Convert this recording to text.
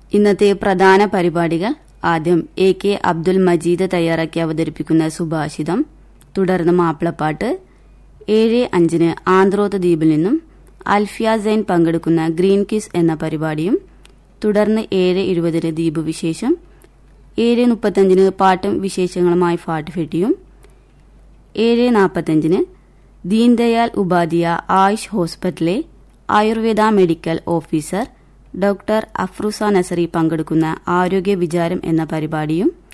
ഇന്നത്തെ പ്രധാന പരിപാടികൾ ആദ്യം എ കെ അബ്ദുൽ മജീദ് തയ്യാറാക്കി അവതരിപ്പിക്കുന്ന സുഭാഷിതം തുടർന്ന് മാപ്പിളപ്പാട്ട് ഏഴ് അഞ്ചിന് ആന്ത്രോത്ത് ദ്വീപിൽ നിന്നും അൽഫിയ സൈൻ പങ്കെടുക്കുന്ന ഗ്രീൻ കിസ് എന്ന പരിപാടിയും തുടർന്ന് ഏഴ് ഇരുപതിന് ദ്വീപ് വിശേഷം ഏഴ് മുപ്പത്തഞ്ചിന് പാട്ടും വിശേഷങ്ങളുമായി ഫാട്ട് ഫെട്ടിയും ഏഴ് നാൽപ്പത്തഞ്ചിന് ദീൻദയാൽ ഉപാധ്യ ആയുഷ് ഹോസ്പിറ്റലിലെ Ayurveda medical officer doctor Afrusa Nazari പങ്കെടുക്കുന്ന ആരോഗ്യ വിചാരം എന്ന പരിപാടിയും